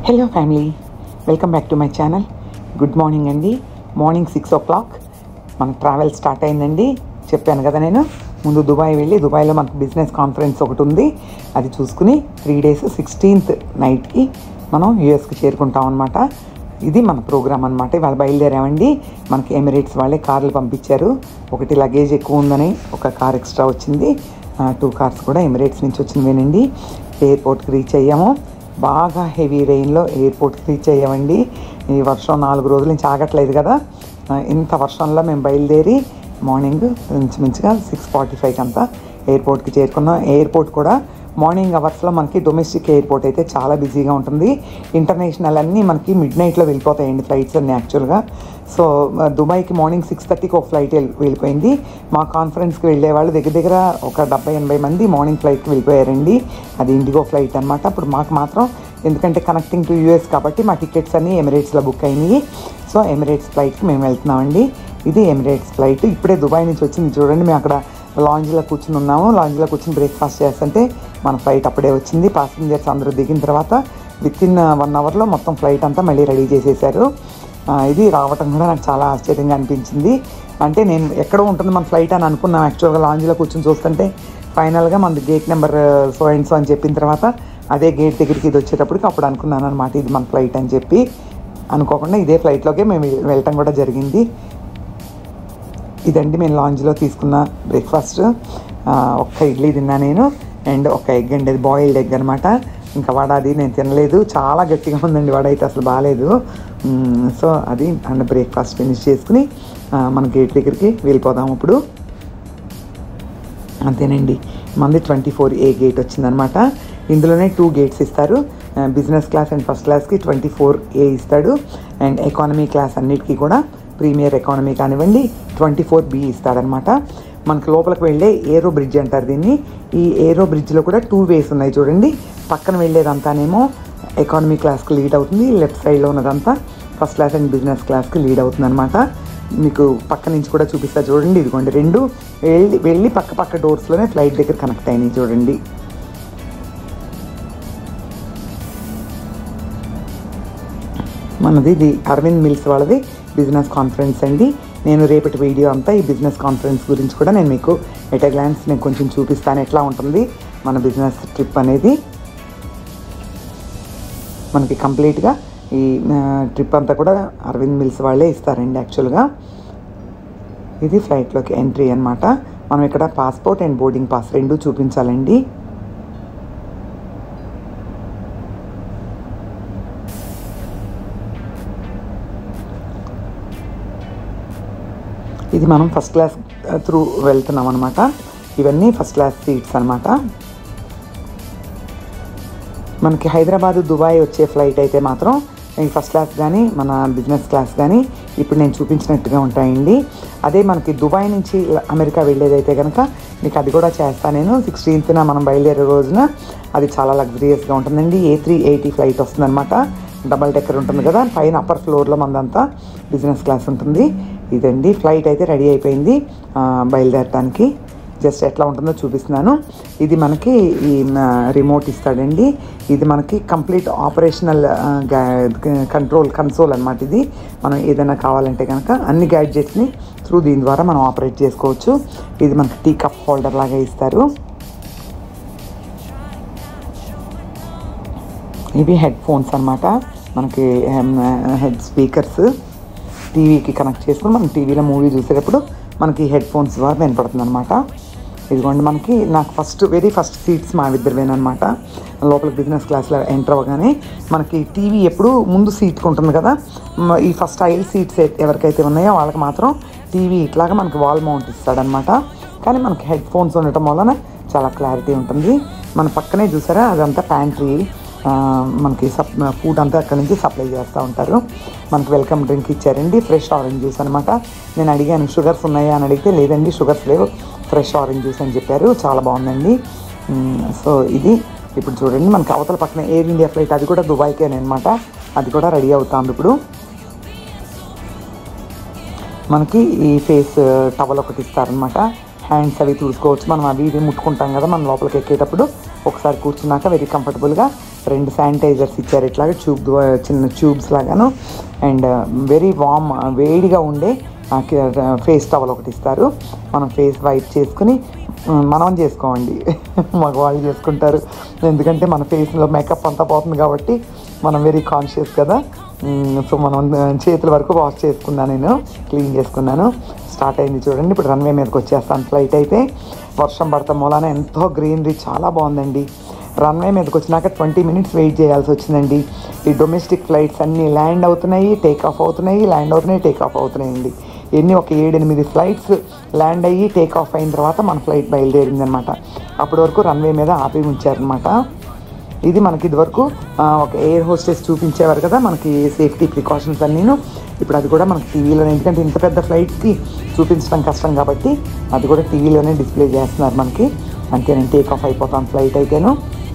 Hello family welcome back to my channel good morning అండి morning six o'clock మన travel start అయిందండి చెప్పాను కదా నేను ముందు దుబాయ్ వెళ్ళి దుబాయ్లో మనకు బిజినెస్ కాన్ఫరెన్స్ ఒకటి ఉంది అది చూసుకుని త్రీ డేస్ సిక్స్టీన్త్ నైట్కి మనం యూఎస్కి చేరుకుంటాం అనమాట ఇది మన ప్రోగ్రామ్ అనమాట ఇవాళ బయలుదేరామండి మనకి ఎమిరేట్స్ వాళ్ళే కార్లు పంపించారు ఒకటి లగేజ్ ఎక్కువ ఉందని ఒక కార్ ఎక్స్ట్రా వచ్చింది టూ కార్స్ కూడా ఎమిరేట్స్ నుంచి వచ్చినవేనండి ఎయిర్పోర్ట్కి రీచ్ అయ్యాము బాగా హెవీ రెయిన్లో ఎయిర్పోర్ట్కి రీచ్ అయ్యామండి ఈ వర్షం నాలుగు రోజుల నుంచి ఆగట్లేదు కదా ఆ, ఇంత వర్షంలో మేము బయలుదేరి మార్నింగ్ ఇంచుమించుగా సిక్స్ ఫార్టీ ఫైవ్కి అంతా ఎయిర్పోర్ట్కి చేరుకున్నాం ఎయిర్పోర్ట్ కూడా మార్నింగ్ అవర్స్లో మనకి డొమెస్టిక్ ఎయిర్పోర్ట్ అయితే చాలా బిజీగా ఉంటుంది ఇంటర్నేషనల్ అన్నీ మనకి మిడ్ నైట్లో వెళ్ళిపోతాయండి ఫ్లైట్స్ అన్నీ యాక్చువల్గా సో ఆ, దుబాయ్కి మార్నింగ్ సిక్స్ థర్టీకి ఒక ఫ్లైట్ వెళ్ళి- వెళ్ళిపోయింది మా కాన్ఫరెన్స్కి వెళ్ళే వాళ్ళు దగ్గర దగ్గర ఒక డెబ్బై ఎనభై మంది మార్నింగ్ ఫ్లైట్కి వెళ్ళిపోయారండి అది ఇండిగో ఫ్లైట్ అనమాట అప్పుడు మాకు మాత్రం ఎందుకంటే కనెక్టింగ్ టు యూఎస్ కాబట్టి మా టికెట్స్ అన్నీ ఎమిరేట్స్లో బుక్ అయినాయి సో ఎమిరేట్స్ ఫ్లైట్కి మేము వెళ్తున్నామండి ఇది ఎమిరేట్స్ ఫ్లైట్ ఇప్పుడే దుబాయ్ నుంచి వచ్చింది చూడండి మేము అక్కడ లాంజ్లో కూర్చుని ఉన్నాము లాంజ్లో కూర్చుని బ్రేక్ఫాస్ట్ చేస్తుంటే మన ఫ్లైట్ అప్పుడే వచ్చింది పాసింజర్స్ అందరూ దిగిన తర్వాత విత్ ఇన్ వన్ అవర్లో మొత్తం ఫ్లైట్ అంతా మళ్ళీ రెడీ చేసేసారు ఆ, ఇది రావటం కూడా నాకు చాలా ఆశ్చర్యంగా అనిపించింది అంటే నేను ఎక్కడ ఉంటుంది మన ఫ్లైట్ అని అనుకున్నాం యాక్చువల్గా లాంజ్లో కూర్చొని చూస్తుంటే ఫైనల్గా మనది gate number so and so అని చెప్పిన తర్వాత అదే గేట్ దగ్గరికి ఇది వచ్చేటప్పటికి అప్పుడు అనుకున్నాను అనమాట ఇది మన ఫ్లైట్ అని చెప్పి అనుకోకుండా ఇదే ఫ్లైట్లోకే మేము వెళ్ళటం కూడా జరిగింది ఇదండి మేము లాంజ్లో తీసుకున్న బ్రేక్ఫాస్ట్ ఒక్క ఇడ్లీ తిన్నా నేను అండ్ ఒక ఎగ్ అండి అది బాయిల్డ్ ఎగ్ అనమాట ఇంకా వడ అది నేను తినలేదు చాలా గట్టిగా ఉందండి వడ అయితే అసలు బాగాలేదు మ్మ్, సో అది అండ్ బ్రేక్ఫాస్ట్ ఫినిష్ చేసుకుని ఆ, మన గేట్ దగ్గరికి వెళ్ళిపోదాం ఇప్పుడు అంతేనండి మంది ట్వంటీ ఫోర్ ఏ గేట్ వచ్చిందనమాట ఇందులోనే టూ గేట్స్ ఇస్తారు బిజినెస్ క్లాస్ అండ్ ఫస్ట్ క్లాస్కి ట్వంటీ ఫోర్ ఏ ఇస్తాడు అండ్ ఎకానమీ క్లాస్ అన్నిటికీ కూడా ప్రీమియర్ ఎకానమీ కానివ్వండి ట్వంటీ ఫోర్ బి ఇస్తాడనమాట మనకు లోపలికి వెళ్ళే ఏరో బ్రిడ్జ్ అంటారు దీన్ని ఈ ఏరో బ్రిడ్జ్లో కూడా టూ వేస్ ఉన్నాయి చూడండి పక్కన వెళ్ళేదంతానేమో ఎకానమీ క్లాస్కి లీడ్ అవుతుంది లెఫ్ట్ సైడ్లో ఉన్నదంతా ఫస్ట్ క్లాస్ అండ్ బిజినెస్ క్లాస్కి లీడ్ అవుతుంది అనమాట మీకు పక్క నుంచి కూడా చూపిస్తా చూడండి ఇదిగోండి రెండు వెళ్ళి వెళ్ళి పక్క పక్క డోర్స్లోనే ఫ్లైట్ దగ్గర కనెక్ట్ అయినాయి చూడండి మనది ఇది అరవింద్ మిల్స్ వాళ్ళది బిజినెస్ కాన్ఫరెన్స్ అండి నేను రేపటి వీడియో అంతా ఈ బిజినెస్ కాన్ఫరెన్స్ గురించి కూడా నేను మీకు ఎట్ ఎ గ్లాన్స్ నేను కొంచెం చూపిస్తాను ఎట్లా ఉంటుంది మన బిజినెస్ ట్రిప్ అనేది మనకి కంప్లీట్గా ఈ ట్రిప్ అంతా కూడా అరవింద్ మిల్స్ వాళ్ళే ఇస్తారండి యాక్చువల్గా ఇది ఫ్లైట్లోకి ఎంట్రీ అన్నమాట మనం ఇక్కడ పాస్పోర్ట్ అండ్ బోర్డింగ్ పాస్ రెండు చూపించాలండి ఇది మనం ఫస్ట్ క్లాస్ త్రూ వెళ్తున్నాం అనమాట ఇవన్నీ ఫస్ట్ క్లాస్ సీట్స్ అనమాట మనకి హైదరాబాద్ దుబాయ్ వచ్చే ఫ్లైట్ అయితే మాత్రం ఈ ఫస్ట్ క్లాస్ కానీ మన బిజినెస్ క్లాస్ కానీ ఇప్పుడు నేను చూపించినట్టుగా ఉంటాయండి అదే మనకి దుబాయ్ నుంచి అమెరికా వెళ్ళేదైతే కనుక మీకు అది కూడా చేస్తాను నేను సిక్స్టీన్త్న మనం బయలుదేరే రోజున అది చాలా లగ్జరియస్గా ఉంటుందండి ఏ త్రీ ఎయిటీ ఫ్లైట్ వస్తుందన్నమాట డబల్ డెక్కర్ ఉంటుంది కదా పైన అప్పర్ ఫ్లోర్లో మనదంతా బిజినెస్ క్లాస్ ఉంటుంది ఇదండి ఫ్లైట్ అయితే రెడీ అయిపోయింది ఆ, బయలుదేరటానికి జస్ట్ ఎట్లా ఉంటుందో చూపిస్తున్నాను ఇది మనకి ఈ రిమోట్ ఇస్తాడండి ఇది మనకి కంప్లీట్ ఆపరేషనల్ కంట్రోల్ కన్సోల్ అనమాట ఇది మనం ఏదైనా కావాలంటే కనుక అన్ని గ్యాడ్జెట్స్ని త్రూ దీని ద్వారా మనం ఆపరేట్ చేసుకోవచ్చు ఇది మనకి టీ కప్ హోల్డర్ లాగా ఇస్తారు ఇవి హెడ్ ఫోన్స్ అనమాట మనకి హెడ్ స్పీకర్స్ టీవీకి కనెక్ట్ చేసుకుని మనం టీవీలో మూవీ చూసేటప్పుడు మనకి హెడ్ ఫోన్స్ ద్వారా వినపడుతుంది అనమాట ఇదిగోండి మనకి నాకు ఫస్ట్ వెరీ ఫస్ట్ సీట్స్ మా ఇద్దరువేనమాట లోపలికి బిజినెస్ క్లాస్లో ఎంటర్ అవ్వగానే మనకి టీవీ ఎప్పుడు ముందు సీట్ ఉంటుంది కదా మ- ఈ ఫస్ట్ ఐల్ సీట్స్ ఎవరికైతే ఉన్నాయో వాళ్ళకి మాత్రం టీవీ ఇట్లాగా మనకి వాల్ మౌంట్ ఇస్తాడనమాట కానీ మనకి హెడ్ ఫోన్స్ ఉండటం వలన చాలా క్లారిటీ ఉంటుంది మన పక్కనే చూసారా అదంతా ప్యాంట్రీ ఆ, మనకి సప్ ఫుడ్ అంతా అక్కడ నుంచి సప్లై చేస్తూ ఉంటారు మనకి వెల్కమ్ డ్రింక్ ఇచ్చారండి ఫ్రెష్ ఆరెంజ్ జ్యూస్ అనమాట నేను అడిగాను షుగర్స్ ఉన్నాయా అని అడిగితే లేదండి షుగర్స్ లేవు ఫ్రెష్ ఆరెంజ్ జ్యూస్ అని చెప్పారు చాలా బాగుందండి మ్, సో ఇది ఇప్పుడు చూడండి మనకి అవతల పక్కన ఎయిర్ ఇండియా ఫ్లైట్ అది కూడా దుబాయ్కే అనమాట అది కూడా రెడీ అవుతాం ఇప్పుడు మనకి ఈ ఫేస్ టవల్ ఒకటి ఇస్తారనమాట హ్యాండ్స్ అవి చూసుకోవచ్చు మనం అవి ఇవి ముట్టుకుంటాం కదా మనం లోపలికి ఎక్కేటప్పుడు ఒకసారి కూర్చున్నాక వెరీ కంఫర్టబుల్గా రెండు శానిటైజర్స్ ఇచ్చారు ఇట్లాగా ట్యూబ్ ద్వా- చిన్న ట్యూబ్స్ లాగాను అండ్ వెరీ వామ్ వేడిగా ఉండే ఫేస్ టవల్ ఒకటి ఇస్తారు మనం ఫేస్ వైప్ చేసుకుని ఉమ్, మనం చేసుకోండి మగవాళ్ళు చేసుకుంటారు ఎందుకంటే మన ఫేస్లో మేకప్ అంతా పోతుంది కాబట్టి మనం వెరీ కాన్షియస్ కదా ఉమ్, సో మనం ఆ, చేతుల వరకు వాష్ చేసుకున్నాను నేను క్లీన్ చేసుకున్నాను స్టార్ట్ అయింది చూడండి ఇప్పుడు రన్వే మీదకి వచ్చేస్తాను ఫ్లైట్ అయితే వర్షం పడతాం మూలాన ఎంతో గ్రీనరీ చాలా బాగుందండి రన్వే మీదకి వచ్చినాక ట్వంటీ మినిట్స్ వెయిట్ చేయాల్సి వచ్చిందండి ఈ డొమెస్టిక్ ఫ్లైట్స్ అన్నీ ల్యాండ్ అవుతున్నాయి టేక్ ఆఫ్ అవుతున్నాయి ల్యాండ్ అవుతున్నాయి టేక్ ఆఫ్ అవుతున్నాయండి ఎన్ని ఒక ఏడెనిమిది ఫ్లైట్స్ ల్యాండ్ అయ్యి టేక్ ఆఫ్ అయిన తర్వాత మన ఫ్లైట్ బయలుదేరింది అనమాట అప్పటి వరకు రన్వే మీద ఆపి ఉంచారనమాట ఇది మనకి ఇదివరకు ఆ, ఒక ఎయిర్ హోస్టెస్ చూపించేవారు కదా మనకి సేఫ్టీ ప్రికాషన్స్ అన్నీను ఇప్పుడు అది కూడా మనకి టీవీలోనే ఎందుకంటే ఇంత పెద్ద ఫ్లైట్కి చూపించడం కష్టం కాబట్టి అది కూడా టీవీలోనే డిస్ప్లే చేస్తున్నారు మనకి అంతే నేను టేక్ ఆఫ్ అయిపోతాను ఫ్లైట్ అయితేను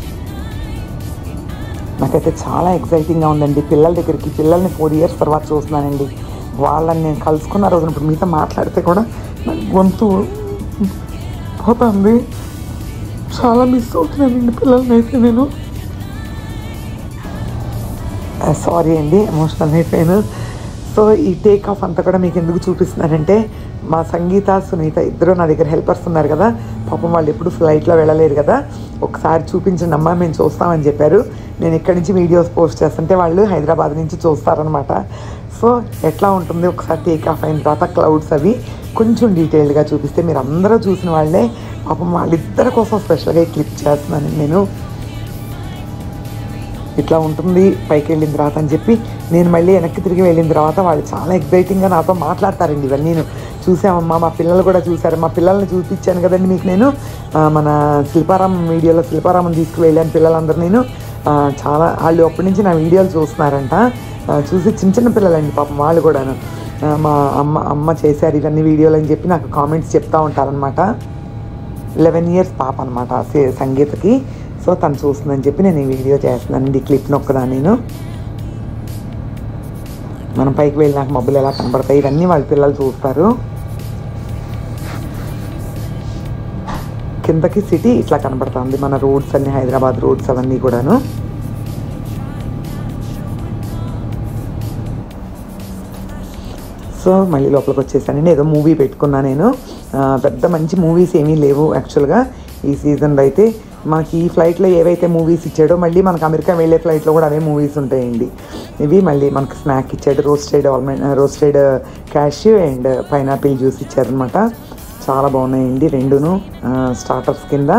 నాకైతే చాలా ఎక్సైటింగ్గా ఉందండి పిల్లల దగ్గరికి పిల్లల్ని ఫోర్ ఇయర్స్ తర్వాత చూస్తున్నానండి వాళ్ళని నేను కలుసుకున్న రోజున ఇప్పుడు మీతో మాట్లాడితే కూడా నాకు గొంతు పోతుంది చాలా మిస్ అవుతున్నానండి పిల్లల్ని అయితే నేను సారీ అండి ఎమోషనల్ అయిపోయాను సో ఈ టేక్ ఆఫ్ అంతా కూడా మీకు ఎందుకు చూపిస్తున్నానంటే మా సంగీత సునీత ఇద్దరు నా దగ్గర హెల్పర్స్ ఉన్నారు కదా పాపం వాళ్ళు ఎప్పుడు ఫ్లైట్లో వెళ్ళలేరు కదా ఒకసారి చూపించండి అమ్మా మేము చూస్తామని చెప్పారు నేను ఇక్కడి నుంచి వీడియోస్ పోస్ట్ చేస్తుంటే వాళ్ళు హైదరాబాద్ నుంచి చూస్తారనమాట సో ఎట్లా ఉంటుంది ఒకసారి టేక్ ఆఫ్ అయిన తర్వాత క్లౌడ్స్ అవి కొంచెం డీటెయిల్డ్గా చూపిస్తే మీరు అందరూ చూసిన వాళ్ళే పాపం వాళ్ళిద్దరి కోసం స్పెషల్గా ఈ క్లిప్ చేస్తున్నాను నేను ఇట్లా ఉంటుంది పైకి వెళ్ళిన తర్వాత అని చెప్పి నేను మళ్ళీ వెనక్కి తిరిగి వెళ్ళిన తర్వాత వాళ్ళు చాలా ఎగ్జైటింగ్గా నాతో మాట్లాడతారండి ఇవన్నీ నేను చూసామమ్మా మా పిల్లలు కూడా చూశారు మా పిల్లల్ని చూపించాను కదండి మీకు నేను ఆ, మన శిల్పారామం వీడియోలో శిల్పారామం తీసుకువెళ్ళాను పిల్లలందరూ నేను ఆ, చాలా వాళ్ళు అప్పటి నుంచి నా వీడియోలు చూస్తున్నారంట ఆ, చూసి చిన్న చిన్న పిల్లలండి పాపం వాళ్ళు కూడాను ఆ, మా అమ్మ అమ్మ చేశారు ఇవన్నీ వీడియోలు అని చెప్పి నాకు కామెంట్స్ చెప్తా ఉంటారనమాట లెవెన్ ఇయర్స్ పాప అనమాట సంగీతకి సో తను చూస్తుందని చెప్పి నేను ఈ వీడియో చేస్తున్నానండి ఈ క్లిప్ నొక్కదా నేను మనం పైకి వెళ్ళినాక మబ్బులు ఎలా కనబడతాయి ఇవన్నీ వాళ్ళ పిల్లలు చూస్తారు కిందకి సిటీ ఇట్లా కనబడుతుంది మన రోడ్స్ అన్ని హైదరాబాద్ రోడ్స్ అవన్నీ కూడాను సో మళ్ళీ లోపలికి వచ్చేసానండి ఏదో మూవీ పెట్టుకున్నా నేను ఆ, పెద్ద మంచి మూవీస్ ఏమీ లేవు యాక్చువల్గా ఈ సీజన్లో అయితే మనకి ఈ ఫ్లైట్లో ఏవైతే మూవీస్ ఇచ్చాడో మళ్ళీ మనకి అమెరికా వెళ్ళే ఫ్లైట్లో కూడా అవే మూవీస్ ఉంటాయండి ఇవి మళ్ళీ మనకి స్నాక్ ఇచ్చాడు roasted almond roasted cashew and pineapple juice ఇచ్చారనమాట చాలా బాగున్నాయండి రెండును స్టార్టర్స్ కింద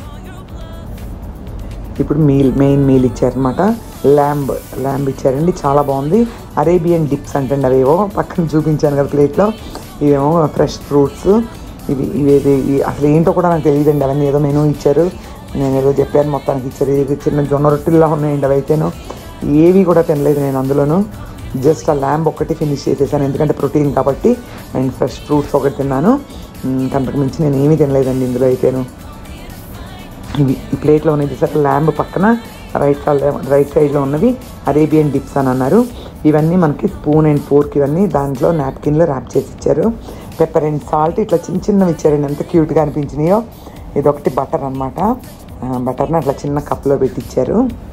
ఇప్పుడు మీల్ మెయిన్ మీల్ ఇచ్చారనమాట ల్యాంబ్ ల్యాంబ్ ఇచ్చారండి చాలా బాగుంది అరేబియన్ డిప్స్ అంటండి అవేవో పక్కన చూపించాను కదా ప్లేట్లో ఇవేమో ఫ్రెష్ ఫ్రూట్స్ ఇవి ఇవేది ఇవి అసలు ఏంటో కూడా నాకు తెలియదండి అవన్నీ ఏదో మెనూ ఇచ్చారు నేను ఏదో చెప్పాను మొత్తానికి ఇచ్చారు ఇది చిన్న జొన్న రొట్టెల్లా ఉన్నాయండి అవైతేను ఏవి కూడా తినలేదు నేను అందులోను జస్ట్ ఆ ల్యాంబ్ ఒకటి ఫినిష్ చేసేసాను ఎందుకంటే ప్రోటీన్ కాబట్టి అండ్ ఫ్రెష్ ఫ్రూట్స్ ఒకటి తిన్నాను ఇంక అంతకు మించి నేను ఏమీ తినలేదండి ఇందులో అయితేను ఇవి ఈ ప్లేట్లో ఉన్నది సార్ ల్యాంబ్ పక్కన రైట్ సైడ్ రైట్ సైడ్లో ఉన్నవి అరేబియన్ డిప్స్ అని అన్నారు ఇవన్నీ మనకి స్పూన్ అండ్ ఫోర్క్ ఇవన్నీ దాంట్లో నాప్కిన్లో ర్యాప్ చేసి ఇచ్చారు పెప్పర్ అండ్ సాల్ట్ ఇట్లా చిన్న చిన్నవి ఇచ్చారండి ఎంత క్యూట్గా అనిపించినాయో ఇదొకటి బటర్ అనమాట బటర్ని అట్లా చిన్న కప్లో పెట్టి ఇచ్చారు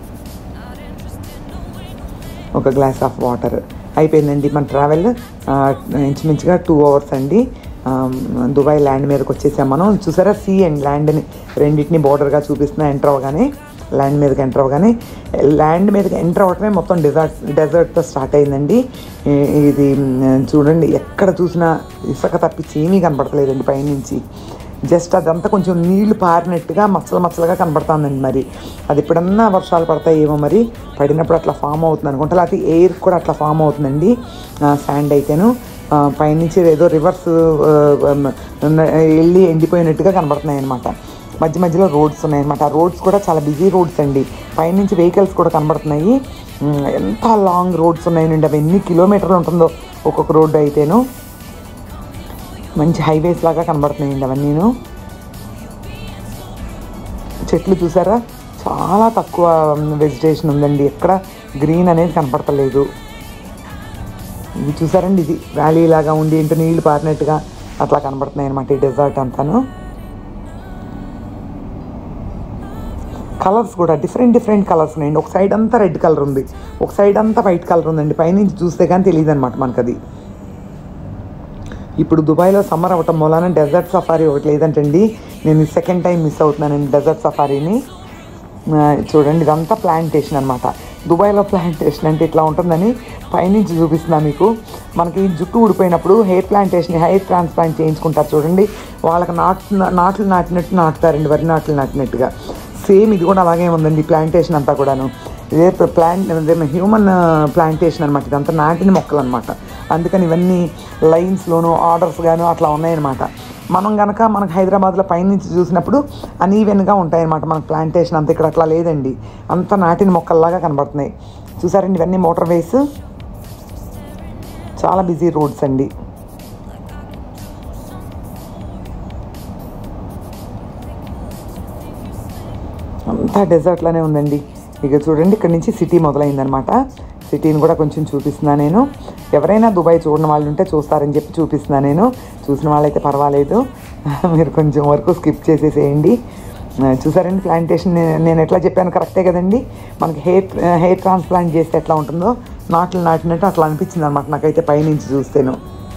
ఒక గ్లాస్ ఆఫ్ వాటర్ అయిపోయిందండి మన ట్రావెల్ ఇంచుమించుగా టూ అవర్స్ అండి ఆ, దుబాయ్ ల్యాండ్ మీదకి వచ్చేసాం మనం చూసారా సీ అండ్ ల్యాండ్ని రెండింటిని బోర్డర్గా చూపిస్తున్నా ఎంటర్ అవ్వగానే ల్యాండ్ మీదకి ఎంటర్ అవ్వగానే ల్యాండ్ మీదకి ఎంటర్ అవ్వటమే మొత్తం డెజర్ట్ డెజర్ట్తో స్టార్ట్ అయిందండి ఈ- ఇది మ్, చూడండి ఎక్కడ చూసినా ఇసుక తప్పించి ఏమీ కనపడతలేదండి పైనుంచి జస్ట్ అదంతా కొంచెం నీళ్లు పారినట్టుగా మచ్చలు మచ్చలుగా కనబడుతుందండి మరి అది ఎప్పుడన్నా వర్షాలు పడతాయి ఏమో మరి పడినప్పుడు అట్లా ఫామ్ అవుతుంది అనుకుంటా లేకపోతే ఎయిర్ కూడా అట్లా ఫామ్ అవుతుందండి శాండ్ అయితేను ఆ, పైనుంచి ఏదో రివర్స్ వెళ్ళి ఎండిపోయినట్టుగా కనబడుతున్నాయి అనమాట మధ్య మధ్యలో రోడ్స్ ఉన్నాయన్నమాట ఆ రోడ్స్ కూడా చాలా బిజీ రోడ్స్ అండి పైనుంచి వెహికల్స్ కూడా కనబడుతున్నాయి ఉమ్, ఎంత లాంగ్ రోడ్స్ ఉన్నాయండి అవి ఎన్ని కిలోమీటర్లు ఉంటుందో ఒక్కొక్క రోడ్డు అయితేను మంచి హైవేస్ లాగా కనబడుతున్నాయండి అవన్నీను చెట్లు చూసారా చాలా తక్కువ వెజిటేషన్ ఉందండి ఎక్కడ గ్రీన్ అనేది కనపడతలేదు ఇది చూసారండి ఇది వ్యాలీ లాగా ఉండి ఇంత నీళ్లు పారినట్టుగా అట్లా కనబడుతున్నాయి అనమాట ఈ డెజర్ట్ అంతాను కలర్స్ కూడా డిఫరెంట్ డిఫరెంట్ కలర్స్ ఉన్నాయండి ఒక సైడ్ అంతా రెడ్ కలర్ ఉంది ఒక సైడ్ అంతా వైట్ కలర్ ఉందండి పైనుంచి చూస్తే కానీ తెలియదు అనమాట మనకు అది ఇప్పుడు దుబాయ్లో సమ్మర్ అవ్వటం మూలాన డెజర్ట్ సఫారీ ఒకటి లేదంటండి నేను సెకండ్ టైం మిస్ అవుతున్నానండి డెజర్ట్ సఫారీని ఆ, చూడండి ఇదంతా ప్లాంటేషన్ అనమాట దుబాయ్లో ప్లాంటేషన్ అంటే ఇట్లా ఉంటుందని పైనుంచి చూపిస్తున్నా మీకు మనకి జుట్టు ఊడిపోయినప్పుడు హెయిర్ ప్లాంటేషన్ హెయిర్ ట్రాన్స్ప్లాంట్ చేయించుకుంటారు చూడండి వాళ్ళకి నాటు నాట్లు నాటినట్టు నాటుతారండి వరి నాట్లు నాటినట్టుగా సేమ్ ఇది కూడా అలాగే ఉందండి ప్లాంటేషన్ అంతా కూడాను ఇదే ప్లాంట్ హ్యూమన్ ప్లాంటేషన్ అనమాట ఇదంతా నాటిన మొక్కలు అనమాట అందుకని ఇవన్నీ లైన్స్లోను ఆర్డర్స్ గాను అట్లా ఉన్నాయన్నమాట మనం గనక మనకు హైదరాబాద్లో పైనుంచి చూసినప్పుడు అన్ఈవెన్గా ఉంటాయన్నమాట మనకు ప్లాంటేషన్ అంతా ఇక్కడ అట్లా లేదండి అంత నాటిన మొక్కల్లాగా కనబడుతున్నాయి చూసారండి ఇవన్నీ మోటార్ వేస్ చాలా బిజీ రోడ్స్ అండి అంతా డెజర్ట్లోనే ఉందండి ఇక చూడండి ఇక్కడ నుంచి సిటీ మొదలైందనమాట సిటీని కూడా కొంచెం చూపిస్తున్నా నేను ఎవరైనా దుబాయ్ చూడని వాళ్ళు ఉంటే చూస్తారని చెప్పి చూపిస్తున్నా నేను చూసిన వాళ్ళైతే పర్వాలేదు మీరు కొంచెం వరకు స్కిప్ చేసేసేయండి ఆ, చూసారండి ప్లాంటేషన్ నేను- నేను ఎట్లా చెప్పాను కరెక్టే కదండి మనకి హెయిర్ హెయిర్ ట్రాన్స్ప్లాంట్ చేస్తే ఎట్లా ఉంటుందో నాట్లు నాటినట్టు అట్లా అనిపించింది అనమాట నాకైతే పైనుంచి చూస్తేను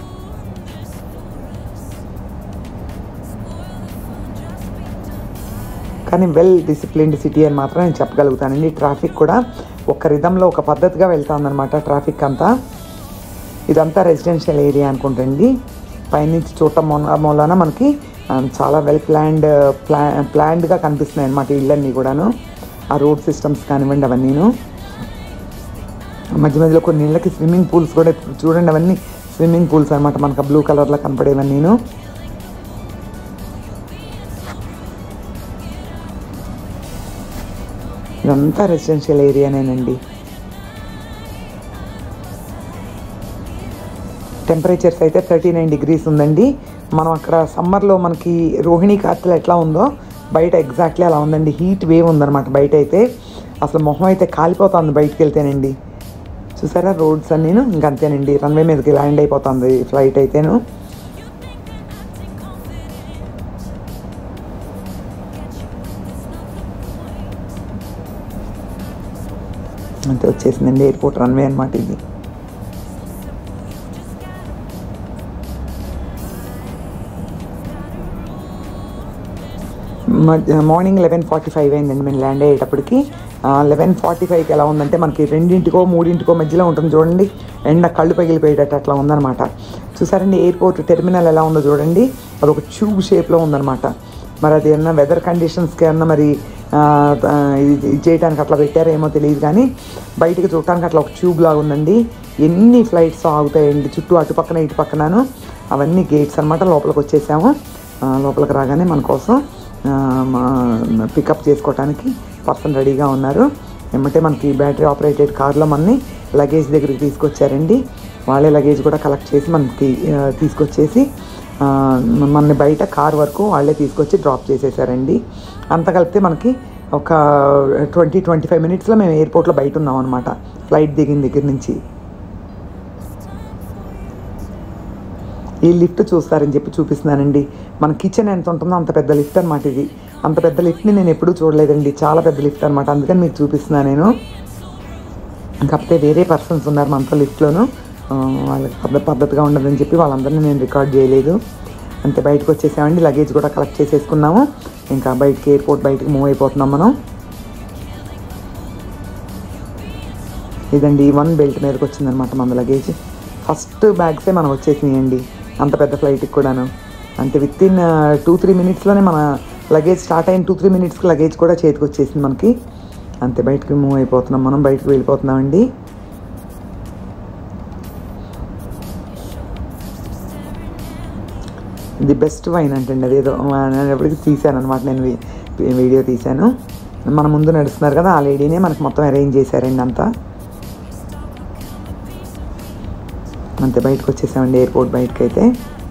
కానీ వెల్ డిసిప్లిన్డ్ సిటీ అని మాత్రం నేను చెప్పగలుగుతానండి ట్రాఫిక్ కూడా ఒక రిధంలో ఒక పద్ధతిగా వెళ్తామన్నమాట ట్రాఫిక్ అంతా ఇదంతా రెసిడెన్షియల్ ఏరియా అనుకుంటండి పైనుంచి చూడటం మూల మూలాన మనకి ఆ, చాలా వెల్ ప్లాన్డ్ ప్లా ప్లాన్డ్గా కనిపిస్తున్నాయి అనమాట ఇళ్ళన్నీ కూడాను ఆ రోడ్ సిస్టమ్స్ కానివ్వండి అవన్నీను మధ్య మధ్యలో కొన్ని ఇళ్ళకి స్విమ్మింగ్ పూల్స్ కూడా చూడండి అవన్నీ స్విమ్మింగ్ పూల్స్ అనమాట మనకు బ్లూ కలర్లో కనపడేవన్నీను ఇదంతా రెసిడెన్షియల్ ఏరియానేనండి టెంపరేచర్స్ అయితే థర్టీ నైన్ డిగ్రీస్ ఉందండి మనం అక్కడ సమ్మర్లో మనకి రోహిణి కార్తెలు ఎట్లా ఉందో బయట ఎగ్జాక్ట్లీ అలా ఉందండి హీట్ వేవ్ ఉందన్నమాట బయట అయితే అసలు మొహం అయితే కాలిపోతుంది బయటికి వెళ్తేనండి చూసారా రోడ్స్ అన్నీను ఇంకంతేనండి రన్వే మీదకి ల్యాండ్ అయిపోతుంది ఫ్లైట్ అయితేను అంతే వచ్చేసిందండి ఎయిర్పోర్ట్ రన్వే అనమాట ఇది మధ్య- మార్నింగ్ లెవెన్ ఫార్టీ ఫైవ్ అయిందండి మేము ల్యాండ్ అయ్యేటప్పటికి లెవెన్ ఫార్టీ ఫైవ్కి ఎలా ఉందంటే మనకి రెండింటికో మూడింటికో మధ్యలో ఉంటుంది చూడండి ఎండ కళ్ళు పగిలిపోయేటట్టు అట్లా ఉందన్నమాట చూసారండి ఎయిర్పోర్ట్ టెర్మినల్ ఎలా ఉందో చూడండి అది ఒక ట్యూబ్ షేప్లో ఉందన్నమాట మరి అది ఏమన్నా వెదర్ కండిషన్స్కి ఏమన్నా మరి ఆ, ఆ, ఇది ఇది చేయడానికి అట్లా పెట్టారో ఏమో తెలియదు కానీ బయటికి చూడటానికి అట్లా ఒక ట్యూబ్ లాగా ఉందండి ఎన్ని ఫ్లైట్స్ ఆగుతాయండి చుట్టూ అటు పక్కన ఇటు పక్కనను అవన్నీ గేట్స్ అనమాట లోపలికి వచ్చేసాము ఆ, లోపలికి రాగానే మన కోసం పికప్ చేసుకోవడానికి పర్సన్ రెడీగా ఉన్నారు ఏమంటే మనకి బ్యాటరీ ఆపరేటెడ్ కార్లో మనని లగేజ్ దగ్గరికి తీసుకొచ్చారండి వాళ్ళే లగేజ్ కూడా కలెక్ట్ చేసి మనకి ఆ, తీసుకొచ్చేసి ఆ, మనని బయట కార్ వరకు వాళ్ళే తీసుకొచ్చి డ్రాప్ చేసేసారండి అంత కలిపితే మనకి ఒక ట్వంటీ ట్వంటీ ఫైవ్ మినిట్స్లో మేము ఎయిర్పోర్ట్లో బయట ఉన్నాం అనమాట ఫ్లైట్ దిగిన దగ్గర నుంచి ఈ లిఫ్ట్ చూస్తారని చెప్పి చూపిస్తున్నానండి మన కిచెన్ ఎంత ఉంటుందో అంత పెద్ద లిఫ్ట్ అనమాట ఇది అంత పెద్ద లిఫ్ట్ని నేను ఎప్పుడూ చూడలేదండి చాలా పెద్ద లిఫ్ట్ అనమాట అందుకని మీకు చూపిస్తున్నాను నేను కాకపోతే వేరే పర్సన్స్ ఉన్నారు మనతో లిఫ్ట్లోను ఆ, వాళ్ళకి పద్ధ పద్ధతిగా ఉండదని చెప్పి వాళ్ళందరినీ నేను రికార్డ్ చేయలేదు అంతే బయటకు వచ్చేసామండి లగేజ్ కూడా కలెక్ట్ చేసేసుకున్నాము ఇంకా బయటికి ఎయిర్పోర్ట్ బయటికి మూవ్ అయిపోతున్నాం మనం ఇదండి వన్ బెల్ట్ మీదకి వచ్చిందనమాట మన లగేజ్ ఫస్ట్ బ్యాగ్సే మనం వచ్చేసినాయండి అంత పెద్ద ఫ్లైట్కి కూడాను అంటే విత్ ఇన్ టూ త్రీ మినిట్స్లోనే మన లగేజ్ స్టార్ట్ అయిన టూ త్రీ మినిట్స్కి లగేజ్ కూడా చేతికి వచ్చేసింది మనకి అంతే బయటకు మూవ్ అయిపోతున్నాం మనం బయటకు వెళ్ళిపోతున్నామండి ది బెస్ట్ వైన్ అంటండి అదేదో ఆ, నేను ఎప్పటికీ తీశాను అనమాట నేను వీ- వీడియో తీశాను మన ముందు నడుస్తున్నారు కదా ఆ లేడీనే మనకు మొత్తం అరేంజ్ చేశారండి అంతా అంతే బయటకు వచ్చేసామండి ఎయిర్పోర్ట్ బయటకు అయితే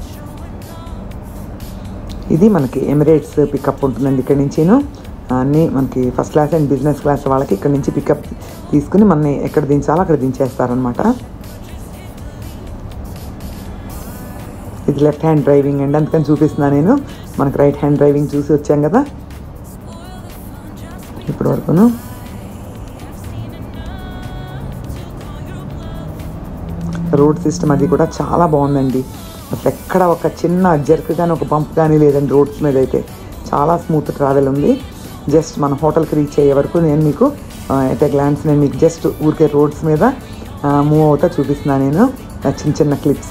ఇది మనకి ఎమిరేట్స్ పికప్ ఉంటుందండి ఇక్కడ నుంచిను అన్నీ మనకి first class and business class వాళ్ళకి ఇక్కడ నుంచి పికప్ తీసుకుని మనని ఎక్కడ దించాలో అక్కడ దించేస్తారనమాట ఇది లెఫ్ట్ హ్యాండ్ డ్రైవింగ్ అండి అందుకని చూపిస్తున్నా నేను మనకి రైట్ హ్యాండ్ డ్రైవింగ్ చూసి వచ్చాం కదా ఇప్పుడు ఇప్పటి వరకును రోడ్ సిస్టమ్ అది కూడా చాలా బాగుందండి అసలు ఎక్కడ ఒక చిన్న జర్క్ కానీ ఒక పంప్ కానీ లేదండి రోడ్స్ మీద అయితే చాలా స్మూత్ ట్రావెల్ ఉంది జస్ట్ మన హోటల్కి రీచ్ అయ్యే వరకు నేను మీకు ఎట్ ఏ గ్లాన్స్ నేను మీకు జస్ట్ ఊరికే రోడ్స్ మీద మూవ్ అవుతా చూపిస్తున్నాను నేను ఆ చిన్న చిన్న clips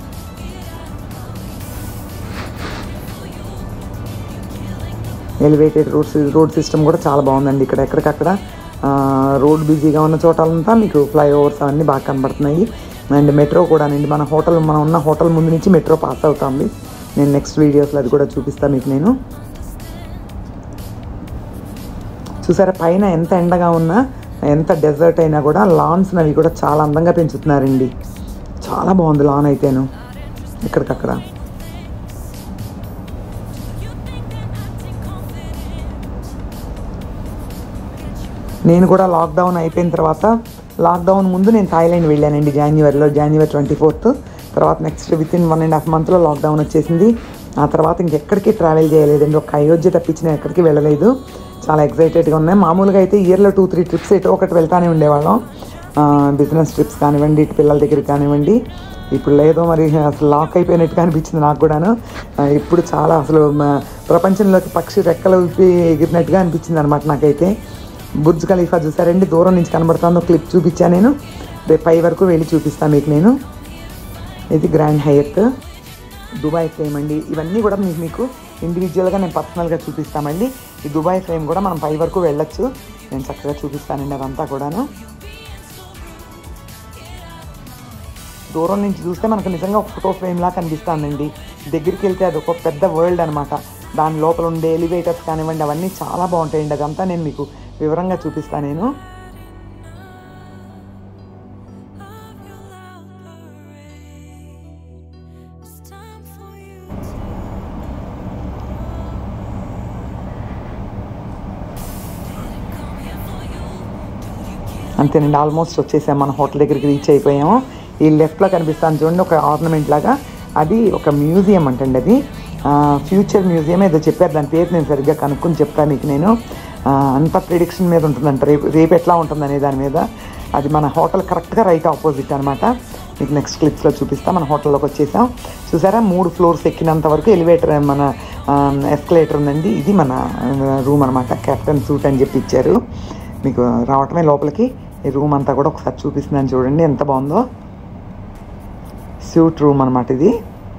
elevated road road system కూడా చాలా బాగుందండి ఇక్కడ ఎక్కడికక్కడ రోడ్ బిజీగా ఉన్న చోటలంతా మీకు ఫ్లైఓవర్స్ అవన్నీ బాగా కనబడుతున్నాయి అండ్ మెట్రో కూడానండి మన హోటల్ మనం ఉన్న హోటల్ ముందు నుంచి మెట్రో పాస్ అవుతుంది నేను నెక్స్ట్ వీడియోస్లో అది కూడా చూపిస్తాను మీకు నేను చూసారా పైన ఎంత ఎండగా ఉన్నా ఎంత డెజర్ట్ అయినా కూడా లాన్స్ అవి కూడా చాలా అందంగా పెంచుతున్నారండి చాలా బాగుంది లాన్ అయితేను ఇక్కడికక్కడ నేను కూడా లాక్డౌన్ అయిపోయిన తర్వాత లాక్డౌన్ ముందు నేను థాయిలాండ్ వెళ్ళానండి జనవరిలో జనవరి ట్వంటీ ఫోర్త్ తర్వాత next within one and half మంత్లో లాక్డౌన్ వచ్చేసింది ఆ తర్వాత ఇంకెక్కడికి ట్రావెల్ చేయలేదండి ఒక అయోధ్య తప్పించిన ఎక్కడికి వెళ్ళలేదు చాలా ఎక్సైటెడ్గా ఉన్నాయి మామూలుగా అయితే ఇయర్లో టూ త్రీ ట్రిప్స్ ఎటో ఒకటి వెళ్తానే ఉండేవాళ్ళం బిజినెస్ ట్రిప్స్ కానివ్వండి ఇటు పిల్లల దగ్గరికి కానివ్వండి ఇప్పుడు లేదో మరి అసలు లాక్ అయిపోయినట్టుగా అనిపించింది నాకు కూడాను ఆ, ఇప్పుడు చాలా అసలు మ- ప్రపంచంలోకి పక్షి రెక్కలు ఊపి ఎగిరినట్టుగా అనిపించింది అనమాట నాకైతే బుర్జ్ ఖలీఫా చూసారండి దూరం నుంచి కనబడుతుందో క్లిప్ చూపించాను నేను రేపు పై వరకు వెళ్ళి చూపిస్తాను మీకు నేను ఇది గ్రాండ్ హయత్ దుబాయ్ ఫ్రేమ్ అండి ఇవన్నీ కూడా మీకు మీకు ఇండివిజువల్గా నేను పర్సనల్గా చూపిస్తామండి ఈ దుబాయ్ ఫ్రేమ్ కూడా మనం పై వరకు వెళ్ళొచ్చు నేను చక్కగా చూపిస్తానండి అదంతా కూడాను దూరం నుంచి చూస్తే మనకు నిజంగా ఒక ఫోటో ఫ్రేమ్ లా కనిపిస్తుందండి దగ్గరికి వెళ్తే అది ఒక పెద్ద వరల్డ్ అనమాట దాని లోపల ఉండే ఎలివేటర్స్ కానివ్వండి అవన్నీ చాలా బాగుంటాయండి అదంతా నేను మీకు వివరంగా చూపిస్తాను నేను It's time for you. అంతేనండి ఆల్మోస్ట్ వచ్చేసాం మన హోటల్ దగ్గరికి రీచ్ అయిపోయాము ఈ లెఫ్ట్లో కనిపిస్తాను చూడండి ఒక ఆర్నమెంట్ లాగా అది ఒక మ్యూజియం అంటండి అది ఫ్యూచర్ మ్యూజియం ఏదో చెప్పారు దాని పేరు నేను సరిగ్గా కనుక్కొని చెప్తాను మీకు నేను ఆ, అంత ప్రిడిక్షన్ మీద ఉంటుందంట రేపు రేపు ఎట్లా ఉంటుందనే దాని మీద అది మన హోటల్ కరెక్ట్గా రైట్ ఆపోజిట్ అనమాట మీకు నెక్స్ట్ క్లిప్స్లో చూపిస్తా మన హోటల్లోకి వచ్చేసాం చూసారా మూడు ఫ్లోర్స్ ఎక్కినంత వరకు ఎలివేటర్ మన ఎస్కలేటర్ ఉందండి ఇది మన రూమ్ అనమాట కెప్టెన్ సూట్ అని చెప్పి ఇచ్చారు మీకు రావటమే లోపలికి ఈ రూమ్ అంతా కూడా ఒకసారి చూపిస్తున్నాను చూడండి ఎంత బాగుందో సూట్ రూమ్ అనమాట ఇది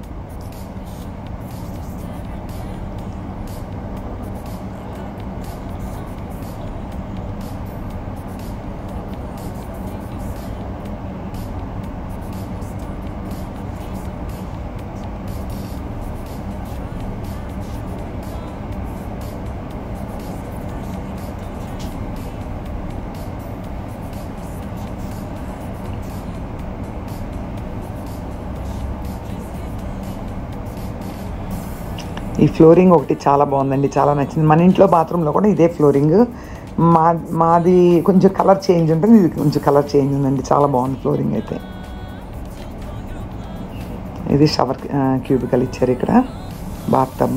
ఈ ఫ్లోరింగ్ ఒకటి చాలా బాగుందండి చాలా నచ్చింది మన ఇంట్లో బాత్రూంలో కూడా ఇదే ఫ్లోరింగ్ మా మాది కొంచెం కలర్ చేంజ్ ఉంటుంది ఇది కొంచెం కలర్ చేంజ్ ఉందండి చాలా బాగుంది ఫ్లోరింగ్ అయితే ఇది షవర్ క్యూబికల్ ఇచ్చారు ఇక్కడ బాత్ టబ్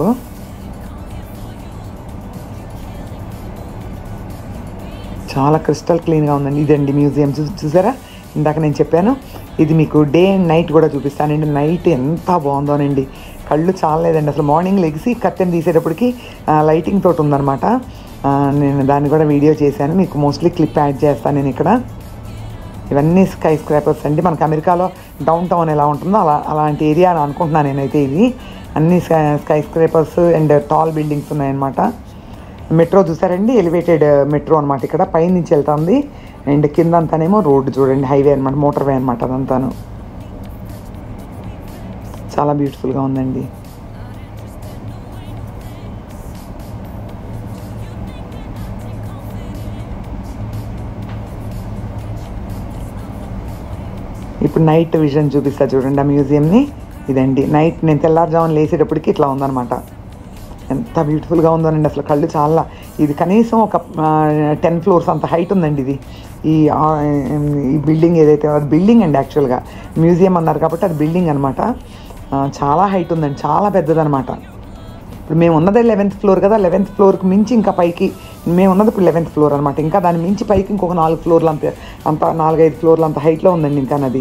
చాలా క్రిస్టల్ క్లీన్గా ఉందండి ఇదండి మ్యూజియం చూ చూసారా ఇందాక నేను చెప్పాను ఇది మీకు డే అండ్ నైట్ కూడా చూపిస్తానండి నైట్ ఎంత బాగుందోనండి కళ్ళు చాలలేదండి అసలు మార్నింగ్ లెగిసి కట్టెన్ తీసేటప్పటికి లైటింగ్ తోటి ఉందన్నమాట ఆ, నేను దాన్ని కూడా వీడియో చేశాను మీకు మోస్ట్లీ క్లిప్ యాడ్ చేస్తాను నేను ఇక్కడ ఇవన్నీ స్కై స్క్రాపర్స్ అండి మనకి అమెరికాలో డౌన్ టౌన్ ఎలా ఉంటుందో అలా అలాంటి ఏరియా అని అనుకుంటున్నాను నేనైతే ఇది అన్ని sky skyscrapers and tall buildings ఉన్నాయన్నమాట మెట్రో చూసారండి ఎలివేటెడ్ మెట్రో అనమాట ఇక్కడ పైన నుంచి వెళ్తుంది అండ్ కింద అంతానేమో రోడ్డు చూడండి హైవే అనమాట మోటార్ వే అనమాట అదంతాను చాలా బ్యూటిఫుల్గా ఉందండి ఇప్పుడు నైట్ విజన్ చూపిస్తా చూడండి ఆ మ్యూజియంని ఇదండి నైట్ నేను తెల్లారుజామున లేచేటప్పటికి ఇట్లా ఉందన్నమాట ఎంత బ్యూటిఫుల్గా ఉందోనండి అసలు కళ్ళు చాలా ఇది కనీసం ఒక టెన్ ఫ్లోర్స్ అంత హైట్ ఉందండి ఇది ఈ ఆ, ఈ బిల్డింగ్ ఏదైతే అది బిల్డింగ్ అండి యాక్చువల్గా మ్యూజియం అన్నారు కాబట్టి అది బిల్డింగ్ అనమాట చాలా హైట్ ఉందండి చాలా పెద్దదనమాట ఇప్పుడు మేము ఉన్నదే లెవెన్త్ ఫ్లోర్ కదా లెవెన్త్ ఫ్లోర్కి మించి ఇంకా పైకి మేము ఉన్నది ఇప్పుడు లెవెన్త్ ఫ్లోర్ అనమాట ఇంకా దాని మించి పైకి ఇంకొక నాలుగు ఫ్లోర్లు అంత అంత నాలుగైదు ఫ్లోర్లు అంత హైట్లో ఉందండి ఇంకా నది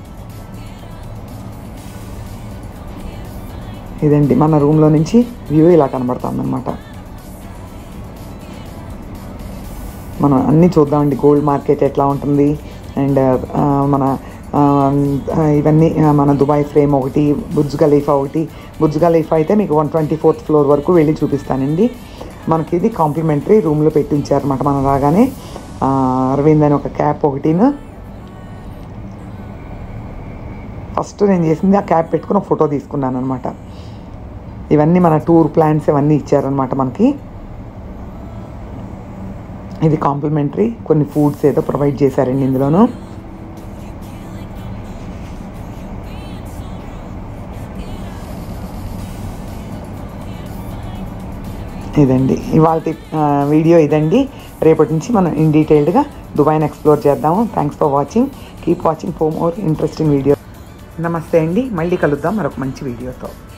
ఇదండి మన రూమ్లో నుంచి వ్యూ ఇలా కనబడుతుంది అనమాట మనం అన్నీ చూద్దామండి గోల్డ్ మార్కెట్ ఎట్లా ఉంటుంది అండ్ మన ఆ, ఆ, ఇవన్నీ ఆ, మన దుబాయ్ ఫ్రేమ్ ఒకటి బుర్జ్ ఖలీఫా ఒకటి బుర్జ్ ఖలీఫా అయితే మీకు వన్ ట్వంటీ ఫోర్త్ ఫ్లోర్ వరకు వెళ్ళి చూపిస్తానండి మనకి ఇది కాంప్లిమెంటరీ రూమ్లో పెట్టి ఉంచారన్నమాట మనం రాగానే ఆ, అరవింద్ అని ఒక క్యాప్ ఒకటిను ఫస్ట్ నేను చేసింది ఆ క్యాప్ పెట్టుకుని ఒక ఫోటో తీసుకున్నాను అనమాట ఇవన్నీ మన టూర్ ప్లాన్స్ ఇవన్నీ ఇచ్చారనమాట మనకి ఇది కాంప్లిమెంటరీ కొన్ని ఫుడ్స్ ఏదో ప్రొవైడ్ చేశారండి ఇందులోను ఇదండి ఇవాళ వీడియో ఇదండి రేపటి నుంచి మనం ఇన్ డీటెయిల్డ్గా దుబాయ్ని ఎక్స్ప్లోర్ చేద్దాము thanks for watching keep watching for more interesting video నమస్తే అండి మళ్ళీ కలుద్దాం మరొక మంచి వీడియోతో